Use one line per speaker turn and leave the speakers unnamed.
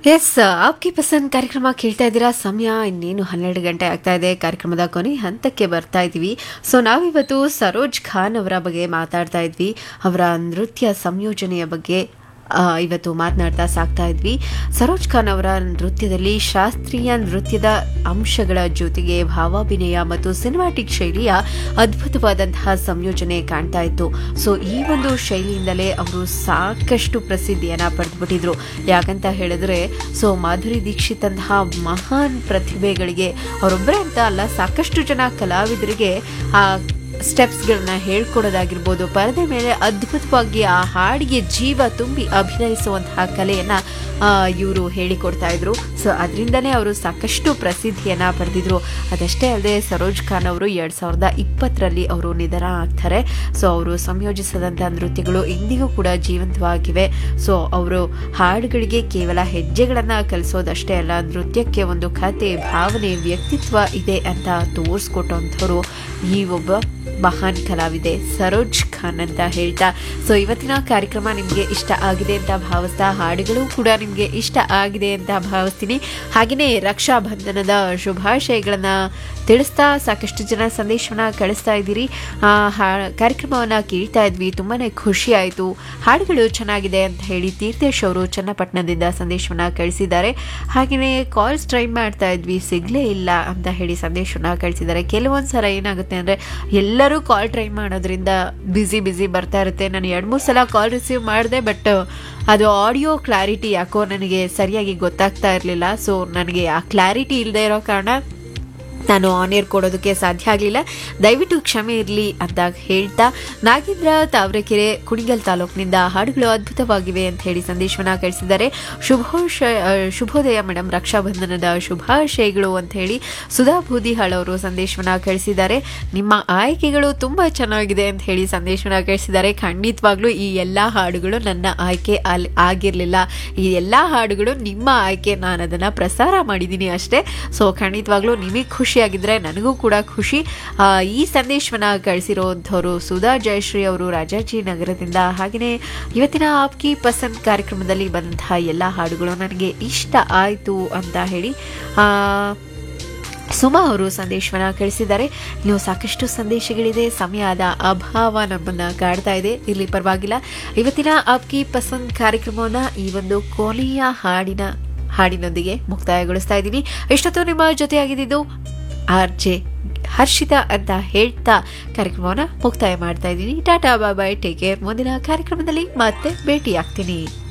S ಆಪ್ಗೆ ಪಸಂದ್ ಕಾರ್ಯಕ್ರಮ ಕೇಳ್ತಾ ಇದ್ದೀರಾ ಸಮಯ ಇನ್ನೇನು ಹನ್ನೆರಡು ಗಂಟೆ ಆಗ್ತಾ ಇದೆ ಕಾರ್ಯಕ್ರಮದ ಕೊನೆ ಹಂತಕ್ಕೆ ಬರ್ತಾ ಇದ್ದೀವಿ ಸೊ ನಾವಿವತ್ತು ಸರೋಜ್ ಖಾನ್ ಅವರ ಬಗ್ಗೆ ಮಾತಾಡ್ತಾ ಇದ್ವಿ ಅವರ ನೃತ್ಯ ಸಂಯೋಜನೆಯ ಬಗ್ಗೆ ಆ, ಇವತ್ತು ಮಾತನಾಡ್ತಾ ಸಾಕ್ತಾ ಇದ್ವಿ ಸರೋಜ್ ಖಾನ್ ಅವರ ನೃತ್ಯದಲ್ಲಿ ಶಾಸ್ತ್ರೀಯ ನೃತ್ಯದ ಅಂಶಗಳ ಜೊತೆಗೆ ಭಾವಾಭಿನಯ ಮತ್ತು ಸಿನಿಮಾಟಿಕ್ ಶೈಲಿಯ ಅದ್ಭುತವಾದಂತಹ ಸಂಯೋಜನೆ ಕಾಣ್ತಾ ಇತ್ತು ಸೊ ಈ ಒಂದು ಶೈಲಿಯಿಂದಲೇ ಅವರು ಸಾಕಷ್ಟು ಪ್ರಸಿದ್ಧಿಯನ್ನ ಪಡೆದುಬಿಟ್ಟಿದ್ರು ಯಾಕಂತ ಹೇಳಿದ್ರೆ ಸೊ ಮಾಧುರಿ ದೀಕ್ಷಿತ್ ಅಂತಹ ಮಹಾನ್ ಪ್ರತಿಭೆಗಳಿಗೆ ಅವರೊಬ್ಬರೇ ಅಂತ ಅಲ್ಲ ಸಾಕಷ್ಟು ಜನ ಕಲಾವಿದರಿಗೆ ಆ ಸ್ಟೆಪ್ಸ್ಗಳನ್ನ ಹೇಳ್ಕೊಡೋದಾಗಿರ್ಬೋದು ಪರದೆ ಮೇಲೆ ಅದ್ಭುತವಾಗಿ ಆ ಹಾಡಿಗೆ ಜೀವ ತುಂಬಿ ಅಭಿನಯಿಸುವಂತಹ ಕಲೆಯನ್ನ ಇವರು ಹೇಳಿಕೊಡ್ತಾ ಇದ್ರು ಸೊ ಅದರಿಂದನೇ ಅವರು ಸಾಕಷ್ಟು ಪ್ರಸಿದ್ಧಿಯನ್ನ ಪಡೆದಿದ್ರು ಅದಷ್ಟೇ ಅಲ್ಲದೆ ಸರೋಜ್ ಖಾನ್ ಅವರು ಎರಡ್ ಸಾವಿರದ ಇಪ್ಪತ್ತರಲ್ಲಿ ಅವರು ನಿಧನ ಆಗ್ತಾರೆ ಸೊ ಅವರು ಸಂಯೋಜಿಸಿದಂಥ ನೃತ್ಯಗಳು ಇಂದಿಗೂ ಕೂಡ ಜೀವಂತವಾಗಿವೆ ಸೊ ಅವರು ಹಾಡುಗಳಿಗೆ ಕೇವಲ ಹೆಜ್ಜೆಗಳನ್ನ ಕಲಿಸೋದಷ್ಟೇ ಅಲ್ಲ ನೃತ್ಯಕ್ಕೆ ಒಂದು ಕತೆ ಭಾವನೆ ವ್ಯಕ್ತಿತ್ವ ಇದೆ ಅಂತ ತೋರಿಸ್ಕೊಟ್ಟಂಥವ್ರು ಈ ಒಬ್ಬ ಮಹಾನ್ ಕಲಾವಿದೆ ಸರೋಜ್ ಖಾನ್ ಅಂತ ಹೇಳ್ತಾ ಸೊ ಇವತ್ತಿನ ಕಾರ್ಯಕ್ರಮ ನಿಮಗೆ ಇಷ್ಟ ಆಗಿದೆ ಅಂತ ಭಾವಿಸ್ತಾ ಹಾಡುಗಳು ಕೂಡ ನಿಮಗೆ ಇಷ್ಟ ಆಗಿದೆ ಅಂತ ಭಾವಿಸ್ತೀನಿ ಹಾಗೆಯೇ ರಕ್ಷಾ ಬಂಧನದ ಶುಭಾಶಯಗಳನ್ನ ತಿಳಿಸ್ತಾ ಸಾಕಷ್ಟು ಜನ ಸಂದೇಶವನ್ನ ಕಳಿಸ್ತಾ ಇದ್ದೀರಿ ಆ, ಹಾ- ಕಾರ್ಯಕ್ರಮವನ್ನ ಕೇಳ್ತಾ ಇದ್ವಿ ತುಂಬಾನೇ ಖುಷಿ ಆಯಿತು ಹಾಡುಗಳು ಚೆನ್ನಾಗಿದೆ ಅಂತ ಹೇಳಿ ತೀರ್ಥೇಶ್ ಅವರು ಚನ್ನಪಟ್ಟಣದಿಂದ ಸಂದೇಶವನ್ನ ಕಳಿಸಿದ್ದಾರೆ ಹಾಗೆಯೇ ಕಾಲ್ಸ್ ಟ್ರೈ ಮಾಡ್ತಾ ಇದ್ವಿ ಸಿಗ್ಲೇ ಇಲ್ಲ ಅಂತ ಹೇಳಿ ಸಂದೇಶವನ್ನ ಕಳಿಸಿದ್ದಾರೆ ಕೆಲವೊಂದು ಸಲ ಏನಾಗುತ್ತೆ ಅಂದ್ರೆ ಎಲ್ಲರೂ ಕಾಲ್ ಟ್ರೈ ಮಾಡೋದ್ರಿಂದ ಬ್ಯುಸಿ ಬ್ಯುಸಿ ಬರ್ತಾ ಇರುತ್ತೆ ನಾನು ಎರಡು ಮೂರು ಸಲ ಕಾಲ್ ರಿಸೀವ್ ಮಾಡಿದೆ ಬಟ್ ಅದು ಆಡಿಯೋ ಕ್ಲಾರಿಟಿ ಯಾಕೋ ನನಗೆ ಸರಿಯಾಗಿ ಗೊತ್ತಾಗ್ತಾ ಇರಲಿಲ್ಲ ಸೊ ನನಗೆ ಆ ಕ್ಲಾರಿಟಿ ಇಲ್ಲದೆ ಇರೋ ಕಾರಣ ನಾನು ಆನ್ ಏರ್ ಕೊಡೋದಕ್ಕೆ ಸಾಧ್ಯ ಆಗಲಿಲ್ಲ ದಯವಿಟ್ಟು ಕ್ಷಮೆ ಇರಲಿ ಅಂತ ಹೇಳ್ತಾ ನಾಗೇಂದ್ರ ತಾವರೆಕೆರೆ ಕುಣಿಗಲ್ ತಾಲೂಕಿನಿಂದ ಹಾಡುಗಳು ಅದ್ಭುತವಾಗಿವೆ ಅಂತ ಹೇಳಿ ಸಂದೇಶವನ್ನ ಕಳಿಸಿದ್ದಾರೆ ಶುಭೋಶ ಆ, ಶುಭೋದಯ ಮೇಡಮ್ ರಕ್ಷಾಬಂಧನದ ಶುಭಾಶಯಗಳು ಅಂತ ಹೇಳಿ ಸುಧಾ ಬೂದಿಹಾಳ್ ಅವರು ಸಂದೇಶವನ್ನ ಕಳಿಸಿದ್ದಾರೆ ನಿಮ್ಮ ಆಯ್ಕೆಗಳು ತುಂಬಾ ಚೆನ್ನಾಗಿದೆ ಅಂತ ಹೇಳಿ ಸಂದೇಶವನ್ನ ಕಳಿಸಿದ್ದಾರೆ ಖಂಡಿತವಾಗ್ಲೂ ಈ ಎಲ್ಲಾ ಹಾಡುಗಳು ನನ್ನ ಆಯ್ಕೆ ಅಲ್ ಆಗಿರಲಿಲ್ಲ ಈ ಎಲ್ಲಾ ಹಾಡುಗಳು ನಿಮ್ಮ ಆಯ್ಕೆ ನಾನು ಅದನ್ನ ಪ್ರಸಾರ ಮಾಡಿದ್ದೀನಿ ಅಷ್ಟೇ ಸೊ ಖಂಡಿತವಾಗ್ಲೂ ನಿಮಗೆ ಖುಷಿಯಾಗಿದ್ರೆ ನನಗೂ ಕೂಡ ಖುಷಿ ಆ, ಈ ಸಂದೇಶವನ್ನ ಕಳಿಸಿರುವಂಥವ್ರು ಸುಧಾ ಜಯಶ್ರೀ ಅವರು ರಾಜಾಜಿ ನಗರದಿಂದ ಹಾಗೆಯೇ ಇವತ್ತಿನ ಆಪ್ಕಿ ಪಸಂದ್ ಕಾರ್ಯಕ್ರಮದಲ್ಲಿ ಬಂದಂತಹ ಎಲ್ಲ ಹಾಡುಗಳು ನನಗೆ ಇಷ್ಟ ಆಯಿತು ಅಂತ ಹೇಳಿ ಆ, ಸುಮಾ ಅವರು ಸಂದೇಶವನ್ನ ಕಳಿಸಿದ್ದಾರೆ ಇನ್ನು ಸಾಕಷ್ಟು ಸಂದೇಶಗಳಿದೆ ಸಮಯದ ಅಭಾವ ನಮ್ಮನ್ನ ಕಾಡ್ತಾ ಇದೆ ಇರ್ಲಿ ಪರವಾಗಿಲ್ಲ ಇವತ್ತಿನ ಆಪ್ಕಿ ಪಸಂದ್ ಕಾರ್ಯಕ್ರಮವನ್ನ ಈ ಒಂದು ಕೊನೆಯ ಹಾಡಿನ ಹಾಡಿನೊಂದಿಗೆ ಮುಕ್ತಾಯಗೊಳಿಸ್ತಾ ಇದ್ದೀನಿ ಇಷ್ಟೊತ್ತು ನಿಮ್ಮ ಜೊತೆಯಾಗಿದ್ದು ಆರ್ ಜೆ ಹರ್ಷಿತಾ ಅಂತ ಹೇಳ್ತಾ ಕಾರ್ಯಕ್ರಮವನ್ನ ಮುಕ್ತಾಯ ಮಾಡ್ತಾ ಇದ್ದೀನಿ ಟಾಟಾ ಬಾಯ್ ಟೇಕ್ ಕೇರ್ ಮುಂದಿನ ಕಾರ್ಯಕ್ರಮದಲ್ಲಿ ಮತ್ತೆ ಭೇಟಿ ಆಗ್ತೀನಿ